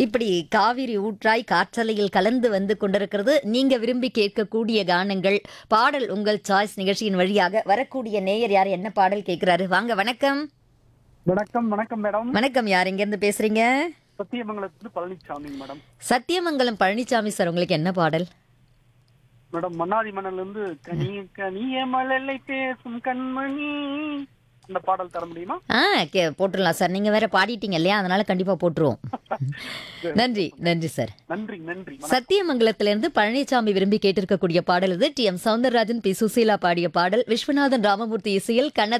இப்படி காவிரி ஊற்றாய் காற்றலையில் கலந்து வந்து கொண்டிருக்கிறது நீங்க விரும்பி கேட்கக்கூடிய கானங்கள் பாடல் உங்கள் சாய்ஸ் நிகழ்ச்சியின் வழியாக வரக்கூடிய நேயர் யார் என்ன பாடல் கேட்கிறாரு வாங்க வணக்கம் வணக்கம் வணக்கம் மேடம் வணக்கம் யார் எங்க இருந்து பேசுறீங்க சத்தியமங்கலத்துல பழனிசாமி மேடம் சத்தியமங்கலம் பழனிசாமி சார் உங்களுக்கு என்ன பாடல் மேடம் மன்னாதி மணல்ல இருந்து கனிய கனிய மழலை பேசும் கண்மணி அந்த பாடல் தர முடியுமா ஆ கே போட்டுடலாம் சார் நீங்க வேற பாடிட்டீங்க இல்லையா அதனால கண்டிப்பா போட்டுருவோம் நன்றி நன்றி சார் நன்றி நன்றி சத்தியமங்கலத்திலிருந்து பழனிசாமி விரும்பி கேட்டிருக்கக்கூடிய பாடல் இது T M Soundararajan P Susheela பாடிய பாடல் விஸ்வநாதன் ராமமூர்த்தி இசையில் கண்ணதாசன்